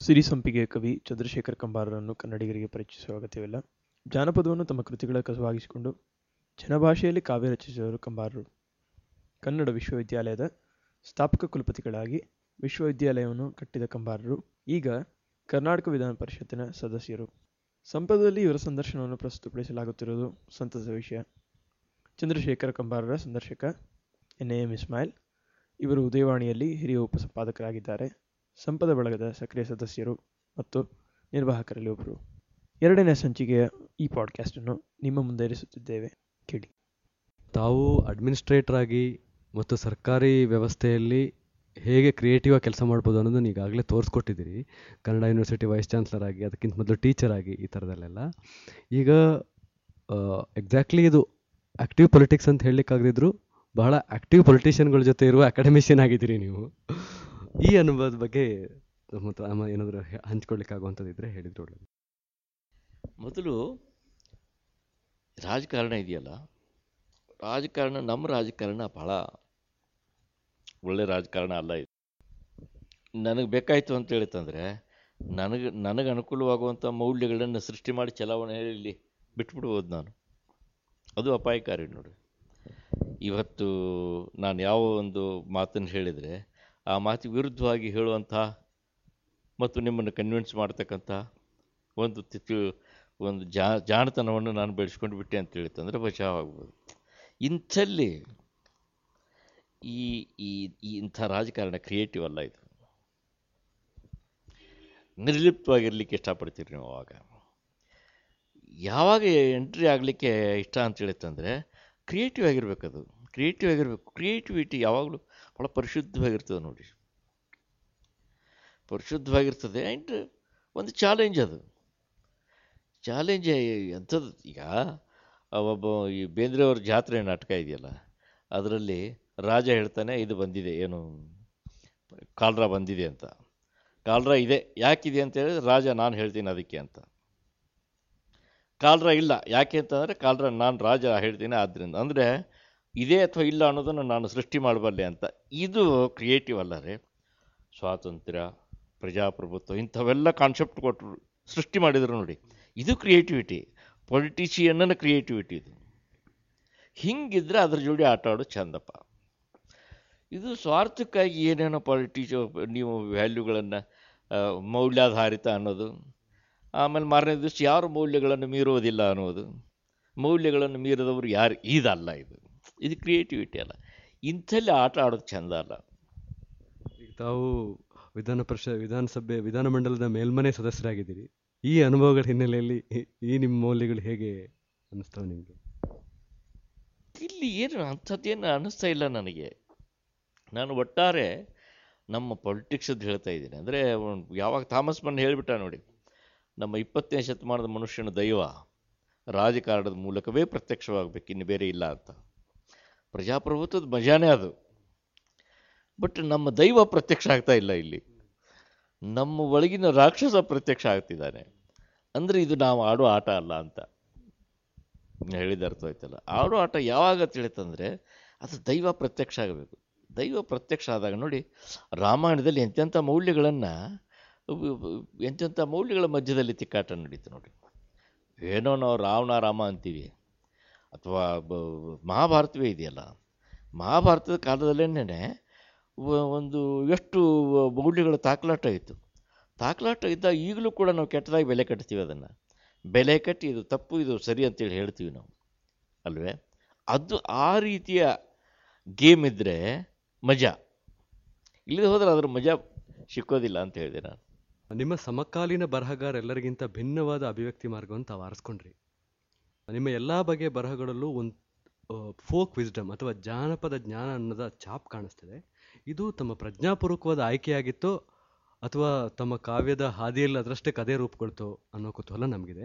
ಸಿರಿಸಂಪಿಗೆ ಕವಿ ಚಂದ್ರಶೇಖರ ಕಂಬಾರರನ್ನು ಕನ್ನಡಿಗರಿಗೆ ಪರಿಚಯಿಸುವ ಅಗತ್ಯವಿಲ್ಲ ಜಾನಪದವನ್ನು ತಮ್ಮ ಕೃತಿಗಳ ಕಸುವಾಗಿಸಿಕೊಂಡು ಜನಭಾಷೆಯಲ್ಲಿ ಕಾವ್ಯ ರಚಿಸಿದವರು ಕಂಬಾರರು ಕನ್ನಡ ವಿಶ್ವವಿದ್ಯಾಲಯದ ಸ್ಥಾಪಕ ಕುಲಪತಿಗಳಾಗಿ ವಿಶ್ವವಿದ್ಯಾಲಯವನ್ನು ಕಟ್ಟಿದ ಕಂಬಾರರು ಈಗ ಕರ್ನಾಟಕ ವಿಧಾನ ಪರಿಷತ್ತಿನ ಸದಸ್ಯರು ಸಂಪದದಲ್ಲಿ ಇವರ ಸಂದರ್ಶನವನ್ನು ಪ್ರಸ್ತುತಪಡಿಸಲಾಗುತ್ತಿರುವುದು ಸಂತಸದ ವಿಷಯ ಚಂದ್ರಶೇಖರ ಕಂಬಾರರ ಸಂದರ್ಶಕ ಎನ್ ಎಂ ಇಸ್ಮಾಯಿಲ್ ಇವರು ಉದಯವಾಣಿಯಲ್ಲಿ ಹಿರಿಯ ಉಪಸಂಪಾದಕರಾಗಿದ್ದಾರೆ ಸಂಪದ ಬಳಗದ ಸಕ್ರಿಯ ಸದಸ್ಯರು ಮತ್ತು ನಿರ್ವಾಹಕರಲ್ಲಿ ಒಬ್ಬರು ಎರಡನೇ ಸಂಚಿಕೆಯ ಈ ಪಾಡ್ಕಾಸ್ಟನ್ನು ನಿಮ್ಮ ಮುಂದೆ ಇರಿಸುತ್ತಿದ್ದೇವೆ ಕೇಳಿ ತಾವು ಅಡ್ಮಿನಿಸ್ಟ್ರೇಟರ್ ಆಗಿ ಮತ್ತು ಸರ್ಕಾರಿ ವ್ಯವಸ್ಥೆಯಲ್ಲಿ ಹೇಗೆ ಕ್ರಿಯೇಟಿವ್ ಆಗಿ ಕೆಲಸ ಮಾಡ್ಬೋದು ಅನ್ನೋದನ್ನು ಈಗಾಗಲೇ ತೋರಿಸ್ಕೊಟ್ಟಿದ್ದೀರಿ ಕನ್ನಡ ಯೂನಿವರ್ಸಿಟಿ ವೈಸ್ ಚಾನ್ಸಲರ್ ಆಗಿ ಅದಕ್ಕಿಂತ ಮೊದಲು ಟೀಚರ್ ಆಗಿ ಈ ಥರದಲ್ಲೆಲ್ಲ ಈಗ ಎಕ್ಸಾಕ್ಟ್ಲಿ ಇದು ಆ್ಯಕ್ಟಿವ್ ಪೊಲಿಟಿಕ್ಸ್ ಅಂತ ಹೇಳಲಿಕ್ಕಾಗದಿದ್ರು ಬಹಳ ಆ್ಯಕ್ಟಿವ್ ಪೊಲಿಟಿಷಿಯನ್ಗಳ ಜೊತೆ ಇರುವ ಅಕಾಡೆಮಿಷಿಯನ್ ಆಗಿದ್ದೀರಿ ನೀವು ಈ ಅನುಭವದ ಬಗ್ಗೆ ನಮ್ಮ ಹತ್ರ ಆಮ- ಏನಾದರೂ ಹೆ- ಹಂಚ್ಕೊಳ್ಳಿಕ್ಕಾಗುವಂಥದ್ದಿದ್ರೆ ಹೇಳಿದ್ರು ಒಳ್ಳೆಯದು ಮೊದಲು ರಾಜಕಾರಣ ಇದೆಯಲ್ಲ ರಾಜಕಾರಣ ನಮ್ಮ ರಾಜಕಾರಣ ಭಾಳ ಒಳ್ಳೆ ರಾಜಕಾರಣ ಅಲ್ಲ ಇದು ನನಗೆ ಬೇಕಾಯಿತು ಅಂತ ಹೇಳಿತಂದರೆ ನನಗೆ ನನಗೆ ಅನುಕೂಲವಾಗುವಂಥ ಮೌಲ್ಯಗಳನ್ನು ಸೃಷ್ಟಿ ಮಾಡಿ ಚಲಾವಣೆಯಲ್ಲಿ ಬಿಟ್ಬಿಡ್ಬೋದು ನಾನು ಅದು ಅಪಾಯಕಾರಿ ನೋಡಿ ಇವತ್ತು ನಾನು ಯಾವ ಒಂದು ಮಾತನ್ನು ಹೇಳಿದರೆ ಆ ಮಾತಿಗೆ ವಿರುದ್ಧವಾಗಿ ಹೇಳುವಂಥ ಮತ್ತು ನಿಮ್ಮನ್ನು ಕನ್ವಿನ್ಸ್ ಮಾಡ್ತಕ್ಕಂಥ ಒಂದು ತಿಥಿ- ಒಂದು ಜಾ ಜಾಣತನವನ್ನು ನಾನು ಬೆಳೆಸ್ಕೊಂಡು ಬಿಟ್ಟೆ ಅಂತ ಹೇಳಿತಂದ್ರೆ ಬಚಾವ್ ಆಗ್ಬೋದು ಇಂಥಲ್ಲಿ ಈ ಈ ಈ ಇಂಥ ರಾಜಕಾರಣ ಕ್ರಿಯೇಟಿವ್ ಅಲ್ಲ ಇದು ನಿರ್ಲಿಪ್ತವಾಗಿರ್ಲಿಕ್ಕೆ ಇಷ್ಟಪಡ್ತೀರಿ ನೀವು ಅವಾಗ ಯಾವಾಗ ಎಂಟ್ರಿ ಆಗಲಿಕ್ಕೆ ಇಷ್ಟ ಅಂತ ಹೇಳಿತಂದರೆ ಕ್ರಿಯೇಟಿವ್ ಆಗಿರ್ಬೇಕದು ಕ್ರಿಯೇಟಿವ್ ಆಗಿರ್ಬೇಕು ಕ್ರಿಯೇಟಿವಿಟಿ ಯಾವಾಗಲೂ ಭಾಳ ಪರಿಶುದ್ಧವಾಗಿರ್ತದೆ ನೋಡಿ ಪರಿಶುದ್ಧವಾಗಿರ್ತದೆ ಆ್ಯಂಡ್ ಒಂದು ಚಾಲೆಂಜ್ ಅದು ಚಾಲೆಂಜ್ ಎಂಥದ್ದು ಈಗ ಒಬ್ಬ ಈ ಬೇಂದ್ರೆಯವ್ರ ಜಾತ್ರೆ ನಾಟಕ ಇದೆಯಲ್ಲ ಅದರಲ್ಲಿ ರಾಜ ಹೇಳ್ತಾನೆ ಇದು ಬಂದಿದೆ ಏನು ಕಾಲ್ರ ಬಂದಿದೆ ಅಂತ ಕಾಲ್ರ ಇದೆ ಯಾಕಿದೆ ಅಂತ ಹೇಳಿದ್ರೆ ರಾಜ ನಾನು ಹೇಳ್ತೀನಿ ಅದಕ್ಕೆ ಅಂತ ಕಾಲ್ರ ಇಲ್ಲ ಯಾಕೆ ಅಂತಂದರೆ ಕಾಲ್ರ ನಾನು ರಾಜ ಹೇಳ್ತೀನಿ ಆದ್ದರಿಂದ ಅಂದರೆ ಇದೆ ಅಥವಾ ಇಲ್ಲ ಅನ್ನೋದನ್ನು ನಾನು ಸೃಷ್ಟಿ ಮಾಡಬಲ್ಲೆ ಅಂತ ಇದು ಕ್ರಿಯೇಟಿವ್ ಅಲ್ಲ ರೀ ಸ್ವಾತಂತ್ರ್ಯ ಪ್ರಜಾಪ್ರಭುತ್ವ ಇಂಥವೆಲ್ಲ ಕಾನ್ಸೆಪ್ಟ್ ಕೊಟ್ಟರು ಸೃಷ್ಟಿ ಮಾಡಿದರು ನೋಡಿ ಇದು ಕ್ರಿಯೇಟಿವಿಟಿ ಪೊಲಿಟಿಷಿಯನ್ನ ಕ್ರಿಯೇಟಿವಿಟಿ ಇದು ಹಿಂಗಿದ್ರೆ ಅದ್ರ ಜೋಡಿ ಆಟ ಆಡೋದು ಚಂದಪ್ಪ ಇದು ಸ್ವಾರ್ಥಕ್ಕಾಗಿ ಏನೇನೋ ಪಾಲಿಟಿಷ ನೀವು ವ್ಯಾಲ್ಯೂಗಳನ್ನು ಮೌಲ್ಯಾಧಾರಿತ ಅನ್ನೋದು ಆಮೇಲೆ ಮಾರನೇ ದಿವಸ ಯಾರು ಮೌಲ್ಯಗಳನ್ನು ಮೀರುವುದಿಲ್ಲ ಅನ್ನೋದು ಮೌಲ್ಯಗಳನ್ನು ಮೀರಿದವರು ಯಾರು ಇದಲ್ಲ ಇದು ಇದು ಕ್ರಿಯೇಟಿವಿಟಿ ಅಲ್ಲ ಇಂಥಲ್ಲಿ ಆಟ ಆಡೋದು ಚಂದ ಅಲ್ಲ ಈಗ ತಾವು ವಿಧಾನ ಪರಿಷತ್ ವಿಧಾನಸಭೆ ವಿಧಾನಮಂಡಲದ ಮೇಲ್ಮನೆ ಸದಸ್ಯರಾಗಿದ್ದೀರಿ ಈ ಅನುಭವಗಳ ಹಿನ್ನೆಲೆಯಲ್ಲಿ ಈ- ಈ ನಿಮ್ಮ ಮೌಲ್ಯಗಳು ಹೇಗೆ ಅನ್ನಿಸ್ತವೆ ನಿಮಗೆ ಇಲ್ಲಿ ಏನು ಅಂಥದ್ದೇನು ಅನ್ನಿಸ್ತಾ ಇಲ್ಲ ನನಗೆ ನಾನು ಒಟ್ಟಾರೆ ನಮ್ಮ ಪೊಲಿಟಿಕ್ಸದ್ದು ಹೇಳ್ತಾ ಇದ್ದೀನಿ ಅಂದರೆ ಯಾವಾಗ ಥಾಮಸ್ ಮನ್ ಹೇಳಿಬಿಟ್ಟ ನೋಡಿ ನಮ್ಮ ಇಪ್ಪತ್ತನೇ ಶತಮಾನದ ಮನುಷ್ಯನ ದೈವ ರಾಜಕಾರಣದ ಮೂಲಕವೇ ಪ್ರತ್ಯಕ್ಷವಾಗಬೇಕು ಇನ್ನು ಬೇರೆ ಇಲ್ಲ ಅಂತ ಪ್ರಜಾಪ್ರಭುತ್ವದ ಮಜಾನೇ ಅದು ಬಟ್ ನಮ್ಮ ದೈವ ಪ್ರತ್ಯಕ್ಷ ಆಗ್ತಾ ಇಲ್ಲ ಇಲ್ಲಿ ನಮ್ಮ ಒಳಗಿನ ರಾಕ್ಷಸ ಪ್ರತ್ಯಕ್ಷ ಆಗ್ತಿದ್ದಾನೆ ಅಂದರೆ ಇದು ನಾವು ಆಡೋ ಆಟ ಅಲ್ಲ ಅಂತ ಹೇಳಿದ ಅರ್ಥ ಆಯ್ತಲ್ಲ ಆಡೋ ಆಟ ಯಾವಾಗ ತಿಳಿತಂದರೆ ಅದು ದೈವ ಪ್ರತ್ಯಕ್ಷ ಆಗಬೇಕು ದೈವ ಪ್ರತ್ಯಕ್ಷ ಆದಾಗ ನೋಡಿ ರಾಮಾಯಣದಲ್ಲಿ ಎಂತೆಂಥ ಮೌಲ್ಯಗಳನ್ನು ಎಂತೆಂಥ ಮೌಲ್ಯಗಳ ಮಧ್ಯದಲ್ಲಿ ತಿಕ್ಕಾಟ ನಡೀತು ನೋಡಿ ಏನೋ ನಾವು ರಾವಣ ರಾಮ ಅಂತೀವಿ ಅಥವಾ ಬ- ಮಹಾಭಾರತವೇ ಇದೆಯಲ್ಲ ಮಹಾಭಾರತದ ಕಾಲದಲ್ಲೇನೆ ಒಂದು ಎಷ್ಟು ಮೌಲ್ಯಗಳ ತಾಕಲಾಟ ಇತ್ತು ತಾಕಲಾಟ ಇದ್ದಾಗ ಈಗಲೂ ಕೂಡ ನಾವು ಕೆಟ್ಟದಾಗಿ ಬೆಲೆ ಕಟ್ತೀವಿ ಅದನ್ನು ಬೆಲೆ ಕಟ್ಟಿ ಇದು ತಪ್ಪು ಇದು ಸರಿ ಅಂತೇಳಿ ಹೇಳ್ತೀವಿ ನಾವು ಅಲ್ವೇ ಅದು ಆ ರೀತಿಯ ಗೇಮ್ ಇದ್ದರೆ ಮಜಾ ಇಲ್ಲದೆ ಹೋದರೆ ಅದರ ಮಜಾ ಸಿಕ್ಕೋದಿಲ್ಲ ಅಂತ ಹೇಳಿದೆ ನಾನು ನಿಮ್ಮ ಸಮಕಾಲೀನ ಬರಹಗಾರ ಎಲ್ಲರಿಗಿಂತ ಭಿನ್ನವಾದ ಅಭಿವ್ಯಕ್ತಿ ಮಾರ್ಗವನ್ನು ತಾವು ಆರಿಸ್ಕೊಂಡ್ರಿ ನಿಮ್ಮ ಎಲ್ಲ ಬಗೆಯ ಬರಹಗಳಲ್ಲೂ ಒಂದು ಫೋಕ್ ವಿಸ್ಡಮ್ ಅಥವಾ ಜಾನಪದ ಜ್ಞಾನ ಅನ್ನೋದ ಛಾಪ್ ಕಾಣಿಸ್ತಿದೆ ಇದು ತಮ್ಮ ಪ್ರಜ್ಞಾಪೂರ್ವಕವಾದ ಆಯ್ಕೆಯಾಗಿತ್ತೋ ಅಥವಾ ತಮ್ಮ ಕಾವ್ಯದ ಹಾದಿಯಲ್ಲಿ ಅದರಷ್ಟೇ ಕದೇ ರೂಪುಗೊಳ್ತೋ ಅನ್ನೋ ಕುತೂಹಲ ನಮಗಿದೆ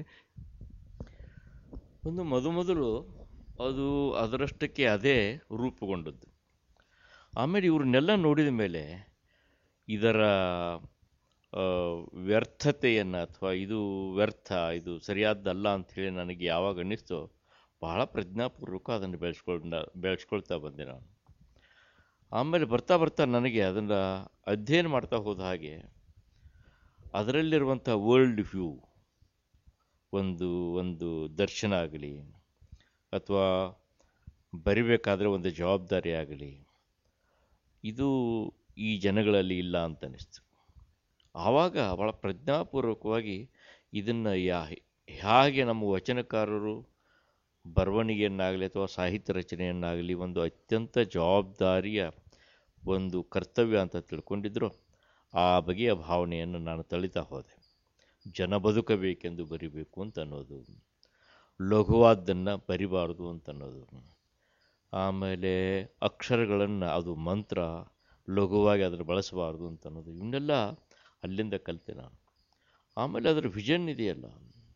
ಒಂದು ಮೊದಮೊದಲು ಅದು ಅದರಷ್ಟಕ್ಕೆ ಅದೇ ರೂಪುಗೊಂಡದ್ದು ಆಮೇಲೆ ಇವ್ರನ್ನೆಲ್ಲ ನೋಡಿದ ಮೇಲೆ ಇದರ ಆ, ವ್ಯರ್ಥತೆಯನ್ನು ಅಥವಾ ಇದು ವ್ಯರ್ಥ ಇದು ಸರಿಯಾದ್ದಲ್ಲ ಅಂಥೇಳಿ ನನಗೆ ಯಾವಾಗ ಅನ್ನಿಸ್ತೋ ಬಹಳ ಪ್ರಜ್ಞಾಪೂರ್ವಕ ಅದನ್ನು ಬೆಳೆಸ್ಕೊಂಡ ಬೆಳೆಸ್ಕೊಳ್ತಾ ಬಂದೆ ನಾನು ಆಮೇಲೆ ಬರ್ತಾ ಬರ್ತಾ ನನಗೆ ಅದನ್ನು ಅಧ್ಯಯನ ಮಾಡ್ತಾ ಹೋದ ಹಾಗೆ ಅದರಲ್ಲಿರುವಂಥ ವರ್ಲ್ಡ್ ವ್ಯೂ ಒಂದು ಒಂದು ದರ್ಶನ ಆಗಲಿ ಅಥವಾ ಬರಿಬೇಕಾದ್ರೆ ಒಂದು ಜವಾಬ್ದಾರಿ ಆಗಲಿ ಇದು ಈ ಜನಗಳಲ್ಲಿ ಇಲ್ಲ ಅಂತ ಅನಿಸ್ತು ಆವಾಗ ಭಾಳ ಪ್ರಜ್ಞಾಪೂರ್ವಕವಾಗಿ ಇದನ್ನು ಯಾ ಹೇಗೆ ನಮ್ಮ ವಚನಕಾರರು ಬರವಣಿಗೆಯನ್ನಾಗಲಿ ಅಥವಾ ಸಾಹಿತ್ಯ ರಚನೆಯನ್ನಾಗಲಿ ಒಂದು ಅತ್ಯಂತ ಜವಾಬ್ದಾರಿಯ ಒಂದು ಕರ್ತವ್ಯ ಅಂತ ತಿಳ್ಕೊಂಡಿದ್ರು ಆ ಬಗೆಯ ಭಾವನೆಯನ್ನು ನಾನು ತಳಿತಾ ಹೋದೆ ಜನ ಬದುಕಬೇಕೆಂದು ಬರಿಬೇಕು ಅಂತ ಅನ್ನೋದು ಲಘುವಾದ್ದನ್ನು ಬರಿಬಾರ್ದು ಅಂತ ಅನ್ನೋದು ಆಮೇಲೆ ಅಕ್ಷರಗಳನ್ನು ಅದು ಮಂತ್ರ ಲಘುವಾಗಿ ಅದನ್ನು ಬಳಸಬಾರ್ದು ಅಂತ ಅನ್ನೋದು ಇವನ್ನೆಲ್ಲ ಅಲ್ಲಿಂದ ಕಲಿತೆ ನಾನು ಆಮೇಲೆ ಅದರ ವಿಷನ್ ಇದೆಯಲ್ಲ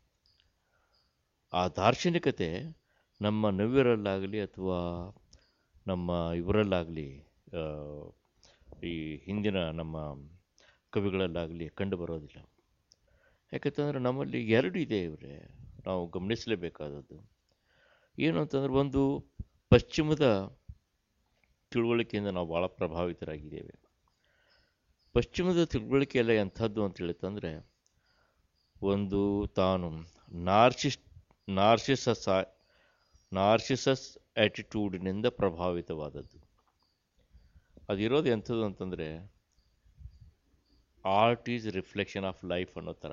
ಆ ದಾರ್ಶನಿಕತೆ ನಮ್ಮ ನವ್ಯರಲ್ಲಾಗಲಿ ಅಥವಾ ನಮ್ಮ ಇವರಲ್ಲಾಗಲಿ ಆ, ಈ ಹಿಂದಿನ ನಮ್ಮ ಕವಿಗಳಲ್ಲಾಗಲಿ ಕಂಡು ಬರೋದಿಲ್ಲ ಯಾಕಂತಂದ್ರೆ ನಮ್ಮಲ್ಲಿ ಎರಡು ಇದೆ ಇವರೇ ನಾವು ಗಮನಿಸಲೇಬೇಕಾದದ್ದು ಏನು ಅಂತಂದ್ರೆ ಒಂದು ಪಶ್ಚಿಮದ ತಿಳುವಳಿಕೆಯಿಂದ ನಾವು ಭಾಳ ಪ್ರಭಾವಿತರಾಗಿದ್ದೇವೆ ಪಶ್ಚಿಮದ ತಿಳುವಳಿಕೆ ಎಲ್ಲ ಎಂಥದ್ದು ಅಂತ ಹೇಳಿತಂದರೆ ಒಂದು ತಾನು ನಾರ್ಸಿಸ್ ನಾರ್ಸಿಸಸ್ ನಾರ್ಸಿಸಸ್ ಆ್ಯಟಿಟ್ಯೂಡ್ನಿಂದ ಪ್ರಭಾವಿತವಾದದ್ದು ಅದಿರೋದು ಎಂಥದ್ದು ಅಂತಂದರೆ art is reflection of life ಅನ್ನೋ ಥರ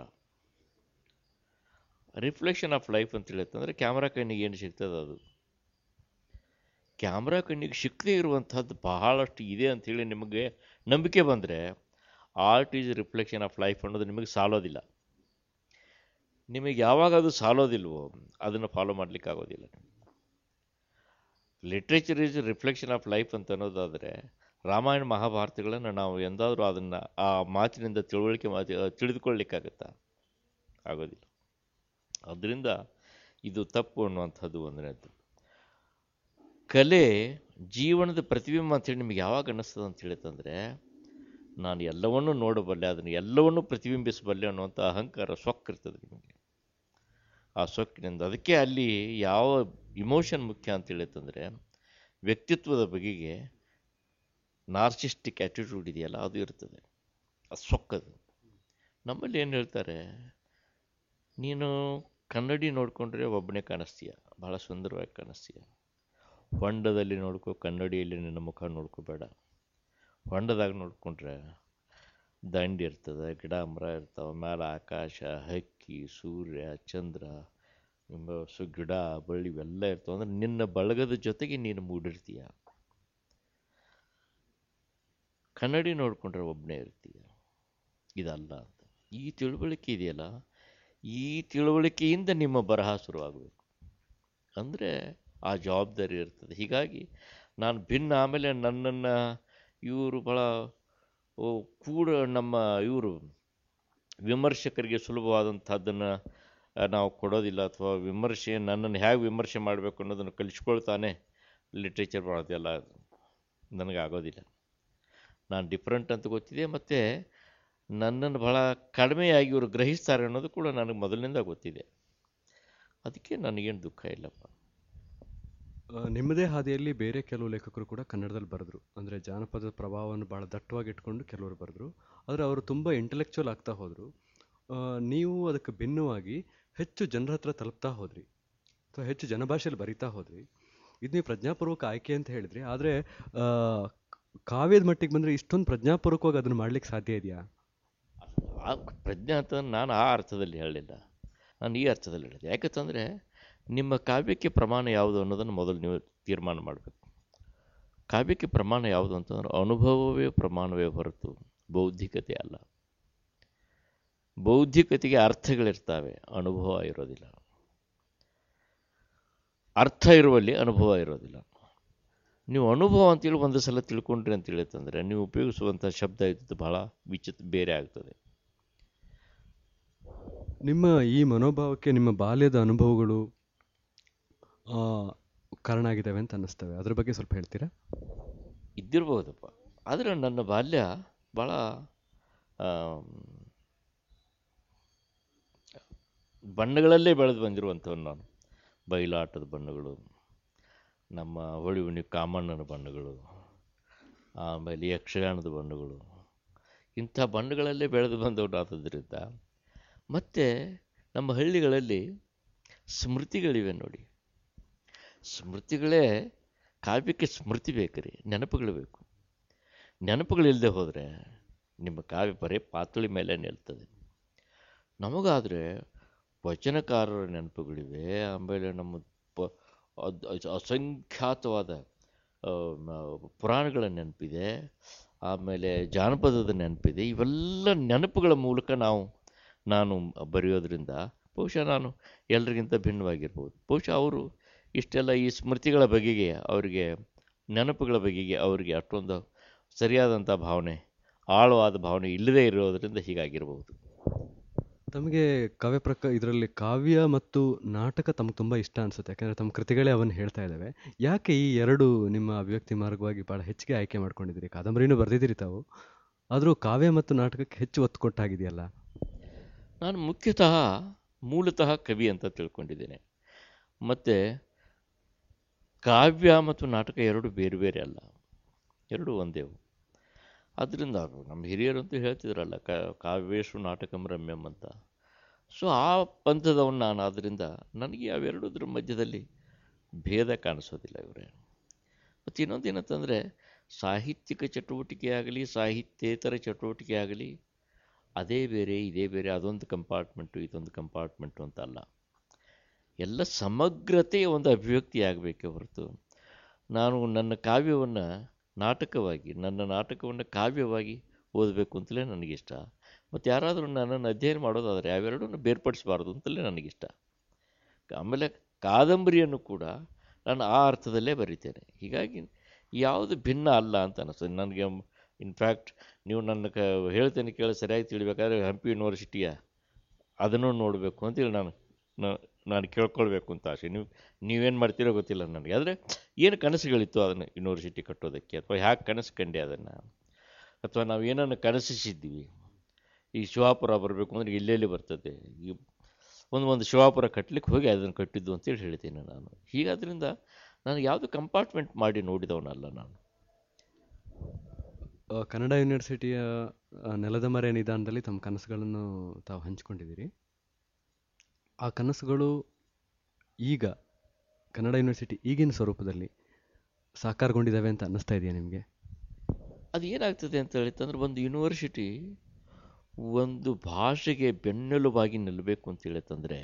ರಿಫ್ಲೆಕ್ಷನ್ ಆಫ್ ಲೈಫ್ ಅಂತ ಹೇಳಿತ್ತಂದರೆ ಕ್ಯಾಮ್ರಾ ಕಣ್ಣಿಗೆ ಏನು ಸಿಗ್ತದೆ ಅದು ಕ್ಯಾಮ್ರಾ ಕಣ್ಣಿಗೆ ಸಿಕ್ಕದೇ ಇರುವಂಥದ್ದು ಬಹಳಷ್ಟು ಇದೆ ಅಂಥೇಳಿ ನಿಮಗೆ ನಂಬಿಕೆ ಬಂದರೆ art is reflection of life ಅನ್ನೋದು ನಿಮಗೆ ಸಾಲೋದಿಲ್ಲ ನಿಮಗೆ ಯಾವಾಗ ಅದು ಸಾಲೋದಿಲ್ವೋ ಅದನ್ನು ಫಾಲೋ ಮಾಡಲಿಕ್ಕೆ ಆಗೋದಿಲ್ಲ literature is reflection of life ಅಂತ ಅನ್ನೋದಾದರೆ ರಾಮಾಯಣ ಮಹಾಭಾರತಗಳನ್ನು ನಾವು ಎಂದಾದರೂ ಅದನ್ನು ಆ ಮಾತಿನಿಂದ ತಿಳುವಳಿಕೆ ಮಾತಿ ತಿಳಿದುಕೊಳ್ಳಿಕ್ಕಾಗತ್ತಾ ಆಗೋದಿಲ್ಲ ಅದರಿಂದ ಇದು ತಪ್ಪು ಅನ್ನುವಂಥದ್ದು ಒಂದನೇದ್ದು ಕಲೆ ಜೀವನದ ಪ್ರತಿಬಿಂಬ ಅಂತೇಳಿ ನಿಮಗೆ ಯಾವಾಗ ಅನ್ನಿಸ್ತದೆ ಅಂತ ಹೇಳಿತಂದರೆ ನಾನು ಎಲ್ಲವನ್ನೂ ನೋಡಬಲ್ಲೆ ಅದನ್ನು ಎಲ್ಲವನ್ನೂ ಪ್ರತಿಬಿಂಬಿಸಬಲ್ಲೆ ಅನ್ನುವಂಥ ಅಹಂಕಾರ ಸೊಕ್ಕಿರ್ತದೆ ನಿಮಗೆ ಆ ಸೊಕ್ಕಿನಿಂದ ಅದಕ್ಕೆ ಅಲ್ಲಿ ಯಾವ ಇಮೋಷನ್ ಮುಖ್ಯ ಅಂತ ಹೇಳಿತಂದರೆ ವ್ಯಕ್ತಿತ್ವದ ಬಗೆಗೆ ನಾರ್ಸಿಸ್ಟಿಕ್ ಆ್ಯಟಿಟ್ಯೂಡ್ ಇದೆಯಲ್ಲ ಅದು ಇರ್ತದೆ ಅದು ಸೊಕ್ಕದು ನಮ್ಮಲ್ಲಿ ಏನು ಹೇಳ್ತಾರೆ ನೀನು ಕನ್ನಡಿ ನೋಡಿಕೊಂಡ್ರೆ ಒಬ್ಬನೇ ಕಾಣಿಸ್ತೀಯ ಭಾಳ ಸುಂದರವಾಗಿ ಕಾಣಿಸ್ತೀಯ ಹೊಂಡದಲ್ಲಿ ನೋಡ್ಕೊ ಕನ್ನಡಿಯಲ್ಲಿ ನಿನ್ನ ಮುಖ ನೋಡ್ಕೋಬೇಡ ಹೊಂಡದಾಗ ನೋಡ್ಕೊಂಡ್ರೆ ದಂಡಿ ಇರ್ತದೆ ಗಿಡ ಮರ ಇರ್ತಾವೆ ಮೇಲೆ ಆಕಾಶ ಹಕ್ಕಿ ಸೂರ್ಯ ಚಂದ್ರ ಎಂಬ ಸು ಗಿಡ ಬಳ್ಳಿ ಇವೆಲ್ಲ ಇರ್ತವೆ ಅಂದ್ರೆ ನಿನ್ನ ಬಳಗದ ಜೊತೆಗೆ ನೀನು ಮೂಡಿರ್ತೀಯ ಕನ್ನಡಿ ನೋಡ್ಕೊಂಡ್ರೆ ಒಬ್ಬನೇ ಇರ್ತೀಯ ಇದಲ್ಲ ಅಂತ ಈ ತಿಳುವಳಿಕೆ ಇದೆಯಲ್ಲ ಈ ತಿಳುವಳಿಕೆಯಿಂದ ನಿಮ್ಮ ಬರಹ ಶುರುವಾಗಬೇಕು ಅಂದರೆ ಆ ಜವಾಬ್ದಾರಿ ಇರ್ತದೆ ಹೀಗಾಗಿ ನಾನು ಭಿನ್ನ ಆಮೇಲೆ ನನ್ನನ್ನು ಇವರು ಭಾಳ ಓ, ಕೂಡ ನಮ್ಮ ಇವರು ವಿಮರ್ಶಕರಿಗೆ ಸುಲಭವಾದಂಥದ್ದನ್ನು ನಾವು ಕೊಡೋದಿಲ್ಲ ಅಥವಾ ವಿಮರ್ಶೆ ನನ್ನನ್ನು ಹೇಗೆ ವಿಮರ್ಶೆ ಮಾಡಬೇಕು ಅನ್ನೋದನ್ನು ಕಲಿಸ್ಕೊಳ್ತಾನೆ ಲಿಟ್ರೇಚರ್ ಮಾಡೋದೆಲ್ಲ ನನಗೆ ಆಗೋದಿಲ್ಲ ನಾನು ಡಿಫ್ರೆಂಟ್ ಅಂತ ಗೊತ್ತಿದೆ ಮತ್ತು ನನ್ನನ್ನು ಭಾಳ ಕಡಿಮೆಯಾಗಿ ಇವರು ಗ್ರಹಿಸ್ತಾರೆ ಅನ್ನೋದು ಕೂಡ ನನಗೆ ಮೊದಲಿನಿಂದ ಗೊತ್ತಿದೆ ಅದಕ್ಕೆ ನನಗೇನು ದುಃಖ ಇಲ್ಲಪ್ಪ ಆ, ನಿಮ್ಮದೇ ಹಾದಿಯಲ್ಲಿ ಬೇರೆ ಕೆಲವು ಲೇಖಕರು ಕೂಡ ಕನ್ನಡದಲ್ಲಿ ಬರೆದ್ರು ಅಂದರೆ ಜಾನಪದ ಪ್ರಭಾವವನ್ನು ಭಾಳ ದಟ್ಟವಾಗಿ ಇಟ್ಕೊಂಡು ಕೆಲವರು ಬರೆದ್ರು ಆದರೆ ಅವರು ತುಂಬ ಇಂಟೆಲೆಕ್ಚುವಲ್ ಆಗ್ತಾ ಹೋದರು ನೀವು ಅದಕ್ಕೆ ಭಿನ್ನವಾಗಿ ಹೆಚ್ಚು ಜನರ ಹತ್ರ ತಲುಪ್ತಾ ಹೋದ್ರಿ ಅಥವಾ ಹೆಚ್ಚು ಜನಭಾಷೆಯಲ್ಲಿ ಬರಿತಾ ಹೋದ್ರಿ ಇದು ನೀವು ಪ್ರಜ್ಞಾಪೂರ್ವಕ ಆಯ್ಕೆ ಅಂತ ಹೇಳಿದ್ರಿ ಆದರೆ ಕಾವ್ಯದ ಮಟ್ಟಿಗೆ ಬಂದರೆ ಇಷ್ಟೊಂದು ಪ್ರಜ್ಞಾಪೂರ್ವಕವಾಗಿ ಅದನ್ನು ಮಾಡ್ಲಿಕ್ಕೆ ಸಾಧ್ಯ ಇದೆಯಾ ಆ ಪ್ರಜ್ಞೆ ಅಂತ ನಾನು ಆ ಅರ್ಥದಲ್ಲಿ ಹೇಳಲಿಲ್ಲ ನಾನು ಈ ಅರ್ಥದಲ್ಲಿ ಹೇಳಿದೆ ಯಾಕಂತಂದರೆ ನಿಮ್ಮ ಕಾವ್ಯಕ್ಕೆ ಪ್ರಮಾಣ ಯಾವುದು ಅನ್ನೋದನ್ನು ಮೊದಲು ನೀವು ತೀರ್ಮಾನ ಮಾಡಬೇಕು ಕಾವ್ಯಕ್ಕೆ ಪ್ರಮಾಣ ಯಾವುದು ಅಂತಂದ್ರೆ ಅನುಭವವೇ ಪ್ರಮಾಣವೇ ಹೊರತು ಬೌದ್ಧಿಕತೆ ಅಲ್ಲ ಬೌದ್ಧಿಕತೆಗೆ ಅರ್ಥಗಳಿರ್ತವೆ ಅನುಭವ ಇರೋದಿಲ್ಲ ಅರ್ಥ ಇರುವಲ್ಲಿ ಅನುಭವ ಇರೋದಿಲ್ಲ ನೀವು ಅನುಭವ ಅಂತೇಳಿ ಒಂದು ಸಲ ತಿಳ್ಕೊಂಡ್ರಿ ಅಂತ ಹೇಳಿತಂದರೆ ನೀವು ಉಪಯೋಗಿಸುವಂಥ ಶಬ್ದ ಇದ್ದದ್ದು ಭಾಳ ವಿಚಿತ್ರ ಬೇರೆ ಆಗ್ತದೆ ನಿಮ್ಮ ಈ ಮನೋಭಾವಕ್ಕೆ ನಿಮ್ಮ ಬಾಲ್ಯದ ಅನುಭವಗಳು ಆ, ಕಾರಣ ಆಗಿದ್ದಾವೆ ಅಂತ ಅನ್ನಿಸ್ತವೆ ಅದ್ರ ಬಗ್ಗೆ ಸ್ವಲ್ಪ ಹೇಳ್ತೀರಾ ಇದ್ದಿರ್ಬೋದಪ್ಪ ಆದರೆ ನನ್ನ ಬಾಲ್ಯ ಭಾಳ ಬಣ್ಣಗಳಲ್ಲೇ ಬೆಳೆದು ಬಂದಿರುವಂಥವ್ನು ನಾನು ಬಯಲಾಟದ ಬಣ್ಣಗಳು ನಮ್ಮ ಹೊಳಿ ಹುಣ್ಣಿ ಕಾಮಣ್ಣನ ಬಣ್ಣಗಳು ಆಮೇಲೆ ಯಕ್ಷಗಾನದ ಬಣ್ಣಗಳು ಇಂಥ ಬಣ್ಣಗಳಲ್ಲೇ ಬೆಳೆದು ಬಂದವರಾದ್ದರಿಂದ ಮತ್ತು ನಮ್ಮ ಹಳ್ಳಿಗಳಲ್ಲಿ ಸ್ಮೃತಿಗಳಿವೆ ನೋಡಿ ಸ್ಮೃತಿಗಳೇ ಕಾವ್ಯಕ್ಕೆ ಸ್ಮೃತಿ ಬೇಕು ರೀ ನೆನಪುಗಳು ಬೇಕು ನೆನಪುಗಳಿಲ್ಲದೆ ಹೋದರೆ ನಿಮ್ಮ ಕಾವ್ಯ ಬರೀ ಪಾತಳಿ ಮೇಲೆ ನಿಲ್ತದೆ ನಮಗಾದರೆ ವಚನಕಾರರ ನೆನಪುಗಳಿವೆ ಆಮೇಲೆ ನಮ್ಮ ಪ ಅದ್- ಅದ್- ಅಸಂಖ್ಯಾತವಾದ ಆ, ಮ- ಪುರಾಣಗಳ ನೆನಪಿದೆ ಆಮೇಲೆ ಜಾನಪದದ ನೆನಪಿದೆ ಇವೆಲ್ಲ ನೆನಪುಗಳ ಮೂಲಕ ನಾವು ನಾನು ಬರೆಯೋದ್ರಿಂದ ಬಹುಶಃ ನಾನು ಎಲ್ರಿಗಿಂತ ಭಿನ್ನವಾಗಿರ್ಬೋದು ಬಹುಶಃ ಅವರು ಇಷ್ಟೆಲ್ಲ ಈ ಸ್ಮೃತಿಗಳ ಬಗೆಗೆ ಅವರಿಗೆ ನೆನಪುಗಳ ಬಗೆಗೆ ಅವರಿಗೆ ಅಷ್ಟೊಂದು ಸರಿಯಾದಂಥ ಭಾವನೆ ಆಳವಾದ ಭಾವನೆ ಇಲ್ಲದೇ ಇರೋದರಿಂದ ಹೀಗಾಗಿರ್ಬೋದು ತಮಗೆ ಕಾವ್ಯ ಪ್ರಕ ಇದರಲ್ಲಿ ಕಾವ್ಯ ಮತ್ತು ನಾಟಕ ತಮ್ಗೆ ತುಂಬ ಇಷ್ಟ ಅನಿಸುತ್ತೆ ಯಾಕಂದರೆ ತಮ್ಮ ಕೃತಿಗಳೇ ಅವನ್ನು ಹೇಳ್ತಾ ಇದ್ದಾವೆ ಯಾಕೆ ಈ ಎರಡು ನಿಮ್ಮ ಅಭಿವ್ಯಕ್ತಿ ಮಾರ್ಗವಾಗಿ ಭಾಳ ಹೆಚ್ಚಿಗೆ ಆಯ್ಕೆ ಮಾಡ್ಕೊಂಡಿದ್ದೀರಿ ಕಾದಂಬರಿನೂ ಬರೆದಿದ್ದೀರಿ ತಾವು ಆದರೂ ಕಾವ್ಯ ಮತ್ತು ನಾಟಕಕ್ಕೆ ಹೆಚ್ಚು ಒತ್ತು ಕೊಟ್ಟಾಗಿದೆಯಲ್ಲ ನಾನು ಮುಖ್ಯತಃ ಮೂಲತಃ ಕವಿ ಅಂತ ತಿಳ್ಕೊಂಡಿದ್ದೇನೆ ಮತ್ತು ಕಾವ್ಯ ಮತ್ತು ನಾಟಕ ಎರಡು ಬೇರೆ ಬೇರೆ ಅಲ್ಲ ಎರಡು ಒಂದೇವು ಅದರಿಂದ ನಮ್ಮ ಹಿರಿಯರಂತೂ ಹೇಳ್ತಿದ್ರಲ್ಲ ಕ ಕಾವ್ಯೇಶು ನಾಟಕಂ ರಮ್ಯಂ ಅಂತ ಸೊ ಆ ಪಂಥದವನು ನಾನು ಆದ್ದರಿಂದ ನನಗೆ ಅವೆರಡದ್ರ ಮಧ್ಯದಲ್ಲಿ ಭೇದ ಕಾಣಿಸೋದಿಲ್ಲ ಇವರೇ ಮತ್ತು ಇನ್ನೊಂದು ಏನಂತಂದರೆ ಸಾಹಿತ್ಯಿಕ ಚಟುವಟಿಕೆ ಆಗಲಿ ಸಾಹಿತ್ಯೇತರ ಚಟುವಟಿಕೆ ಆಗಲಿ ಅದೇ ಬೇರೆ ಇದೇ ಬೇರೆ ಅದೊಂದು ಕಂಪಾರ್ಟ್ಮೆಂಟು ಇದೊಂದು ಕಂಪಾರ್ಟ್ಮೆಂಟು ಅಂತ ಅಲ್ಲ ಎಲ್ಲ ಸಮಗ್ರತೆಯ ಒಂದು ಅಭಿವ್ಯಕ್ತಿ ಆಗಬೇಕೇ ಹೊರತು ನಾನು ನನ್ನ ಕಾವ್ಯವನ್ನು ನಾಟಕವಾಗಿ ನನ್ನ ನಾಟಕವನ್ನು ಕಾವ್ಯವಾಗಿ ಓದಬೇಕು ಅಂತಲೇ ನನಗಿಷ್ಟ ಮತ್ತು ಯಾರಾದರೂ ನನ್ನನ್ನು ಅಧ್ಯಯನ ಮಾಡೋದಾದರೆ ಅವೆರಡನ್ನು ಬೇರ್ಪಡಿಸಬಾರ್ದು ಅಂತಲೇ ನನಗಿಷ್ಟ ಆಮೇಲೆ ಕಾದಂಬರಿಯನ್ನು ಕೂಡ ನಾನು ಆ ಅರ್ಥದಲ್ಲೇ ಬರಿತೇನೆ ಹೀಗಾಗಿ ಯಾವುದು ಭಿನ್ನ ಅಲ್ಲ ಅಂತ ಅನಿಸ್ತದೆ ನನಗೆ ಇನ್ಫ್ಯಾಕ್ಟ್ ನೀವು ನನ್ನ ಕ ಹೇಳ್ತೇನೆ ಕೇಳಿ ಸರಿಯಾಗಿ ತಿಳಿಬೇಕಾದ್ರೆ ಹಂಪಿ ಯೂನಿವರ್ಸಿಟಿಯ ಅದನ್ನು ನೋಡಬೇಕು ಅಂತೇಳಿ ನಾನು ನಾ- ನಾನು ಕೇಳ್ಕೊಳ್ಬೇಕು ಅಂತ ಆಸೆ ನೀವು ನೀವೇನು ಮಾಡ್ತೀರೋ ಗೊತ್ತಿಲ್ಲ ನನಗೆ ಆದರೆ ಏನು ಕನಸುಗಳಿತ್ತು ಅದನ್ನು ಯೂನಿವರ್ಸಿಟಿ ಕಟ್ಟೋದಕ್ಕೆ ಅಥವಾ ಹ್ಯಾಕೆ ಕನಸು ಕಂಡೆ ಅದನ್ನು ಅಥವಾ ನಾವು ಏನನ್ನು ಕನಸಿಸಿದ್ವಿ ಈ ಶಿವಾಪುರ ಬರಬೇಕು ಅಂದರೆ ಎಲ್ಲೆಲ್ಲಿ ಬರ್ತದೆ ಈ ಒಂದು ಒಂದು ಶಿವಾಪುರ ಕಟ್ಟಲಿಕ್ಕೆ ಹೋಗಿ ಅದನ್ನು ಕಟ್ಟಿದ್ದು ಅಂತೇಳಿ ಹೇಳ್ತೀನಿ ನಾನು ಹೀಗಾದ್ರಿಂದ ನಾನು ಯಾವುದು ಕಂಪಾರ್ಟ್ಮೆಂಟ್ ಮಾಡಿ ನೋಡಿದವನಲ್ಲ ನಾನು ಆ, ಕನ್ನಡ ಯೂನಿವರ್ಸಿಟಿಯ ಆ, ನೆಲದ ಮರೆ ನಿಧಾನದಲ್ಲಿ ತಮ್ಮ ಕನಸುಗಳನ್ನು ತಾವು ಹಂಚ್ಕೊಂಡಿದ್ದೀರಿ ಆ ಕನಸುಗಳು ಈಗ ಕನ್ನಡ ಯೂನಿವರ್ಸಿಟಿ ಈಗಿನ ಸ್ವರೂಪದಲ್ಲಿ ಸಾಕಾರಗೊಂಡಿದ್ದಾವೆ ಅಂತ ಅನ್ನಿಸ್ತಾ ಇದೆಯಾ ನಿಮಗೆ ಅದು ಏನಾಗ್ತದೆ ಅಂತ ಹೇಳಿತಂದ್ರೆ ಒಂದು ಯೂನಿವರ್ಸಿಟಿ ಒಂದು ಭಾಷೆಗೆ ಬೆನ್ನೆಲುಬಾಗಿ ನಿಲ್ಲಬೇಕು ಅಂತ ಹೇಳಿತಂದರೆ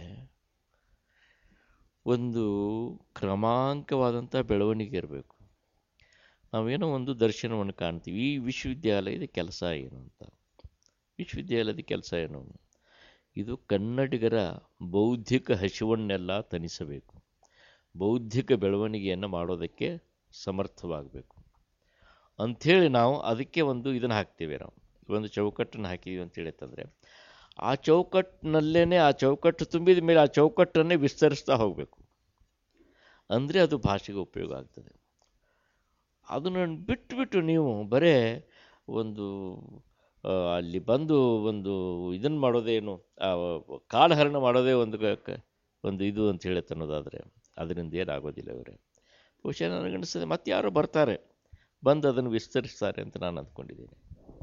ಒಂದು ಕ್ರಮಾಂಕವಾದಂಥ ಬೆಳವಣಿಗೆ ಇರಬೇಕು ನಾವೇನೋ ಒಂದು ದರ್ಶನವನ್ನು ಕಾಣ್ತೀವಿ ಈ ವಿಶ್ವವಿದ್ಯಾಲಯದ ಕೆಲಸ ಏನು ಅಂತ ವಿಶ್ವವಿದ್ಯಾಲಯದ ಕೆಲಸ ಏನು ಇದು ಕನ್ನಡಿಗರ ಬೌದ್ಧಿಕ ಹಸಿವನ್ನೆಲ್ಲ ತಣಿಸಬೇಕು ಬೌದ್ಧಿಕ ಬೆಳವಣಿಗೆಯನ್ನು ಮಾಡೋದಕ್ಕೆ ಸಮರ್ಥವಾಗಬೇಕು ಅಂಥೇಳಿ ನಾವು ಅದಕ್ಕೆ ಒಂದು ಇದನ್ನು ಹಾಕ್ತೇವೆ ನಾವು ಒಂದು ಚೌಕಟ್ಟನ್ನು ಹಾಕಿದ್ದೀವಿ ಅಂತ ಹೇಳಿತಂದರೆ ಆ ಚೌಕಟ್ಟಿನಲ್ಲೇ ಆ ಚೌಕಟ್ಟು ತುಂಬಿದ ಮೇಲೆ ಆ ಚೌಕಟ್ಟನ್ನೇ ವಿಸ್ತರಿಸ್ತಾ ಹೋಗಬೇಕು ಅಂದರೆ ಅದು ಭಾಷೆಗೆ ಉಪಯೋಗ ಆಗ್ತದೆ ಅದನ್ನು ಬಿಟ್ಟುಬಿಟ್ಟು ನೀವು ಬರೇ ಒಂದು ಆ, ಅಲ್ಲಿ ಬಂದು ಒಂದು ಇದನ್ನು ಮಾಡೋದೇನು ಆ, ಕಾಲಹರಣ ಮಾಡೋದೇ ಒಂದು ಕ- ಕ- ಒಂದು ಇದು ಅಂತ ಹೇಳುತ್ತೆ ಅನ್ನೋದಾದರೆ ಅದರಿಂದ ಏನಾಗೋದಿಲ್ಲ ಇವರೇ ಬಹುಶಃ ನನಗನ್ನಿಸ್ತದೆ ಮತ್ತೆ ಯಾರೋ ಬರ್ತಾರೆ ಬಂದು ಅದನ್ನು ವಿಸ್ತರಿಸ್ತಾರೆ ಅಂತ ನಾನು ಅಂದ್ಕೊಂಡಿದ್ದೀನಿ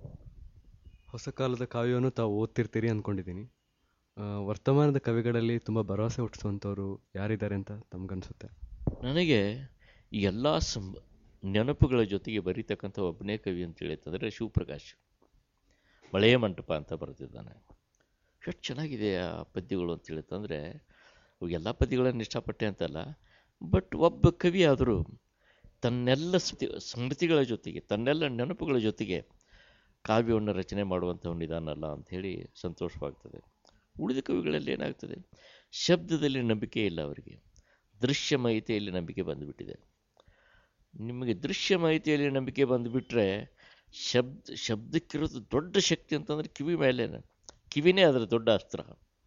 ಹೊಸ ಕಾಲದ ಕಾವ್ಯವನ್ನು ತಾವು ಓದ್ತಿರ್ತೀರಿ ಅಂದ್ಕೊಂಡಿದ್ದೀನಿ ಆ, ವರ್ತಮಾನದ ಕವಿಗಳಲ್ಲಿ ತುಂಬ ಭರವಸೆ ಹುಟ್ಟಿಸುವಂಥವ್ರು ಯಾರಿದ್ದಾರೆ ಅಂತ ತಮ್ಗನ್ಸುತ್ತೆ ನನಗೆ ಈ ಎಲ್ಲ ಸಂ ನೆನಪುಗಳ ಜೊತೆಗೆ ಬರೀತಕ್ಕಂಥ ಒಬ್ಬನೇ ಕವಿ ಅಂತ ಹೇಳಿತಂದರೆ ಶಿವಪ್ರಕಾಶ್ ಮಳೆಯ ಮಂಟಪ ಅಂತ ಬರೆದಿದ್ದಾನೆ ಎಷ್ಟು ಚೆನ್ನಾಗಿದೆ ಆ ಪದ್ಯಗಳು ಅಂತ ಹೇಳಿತಂದರೆ ಎಲ್ಲ ಪದ್ಯಗಳನ್ನು ಇಷ್ಟಪಟ್ಟೆ ಅಂತಲ್ಲ ಬಟ್ ಒಬ್ಬ ಕವಿ ಆದರೂ ತನ್ನೆಲ್ಲ ಸ್ಮೃತಿ ಸ್ಮೃತಿಗಳ ಜೊತೆಗೆ ತನ್ನೆಲ್ಲ ನೆನಪುಗಳ ಜೊತೆಗೆ ಕಾವ್ಯವನ್ನು ರಚನೆ ಮಾಡುವಂಥವನಿದಾನಲ್ಲ ಅಂಥೇಳಿ ಸಂತೋಷವಾಗ್ತದೆ ಉಳಿದ ಕವಿಗಳಲ್ಲಿ ಏನಾಗ್ತದೆ ಶಬ್ದದಲ್ಲಿ ನಂಬಿಕೆ ಇಲ್ಲ ಅವರಿಗೆ ದೃಶ್ಯಮಯತೆಯಲ್ಲಿ ನಂಬಿಕೆ ಬಂದುಬಿಟ್ಟಿದೆ ನಿಮಗೆ ದೃಶ್ಯಮಯತೆಯಲ್ಲಿ ನಂಬಿಕೆ ಬಂದುಬಿಟ್ರೆ ಶಬ್ದ ಶಬ್ದಕ್ಕಿರೋದು ದೊಡ್ಡ ಶಕ್ತಿ ಅಂತಂದರೆ ಕಿವಿ ಮೇಲೇನೆ ಕಿವಿನೇ ಅದರ ದೊಡ್ಡ ಅಸ್ತ್ರ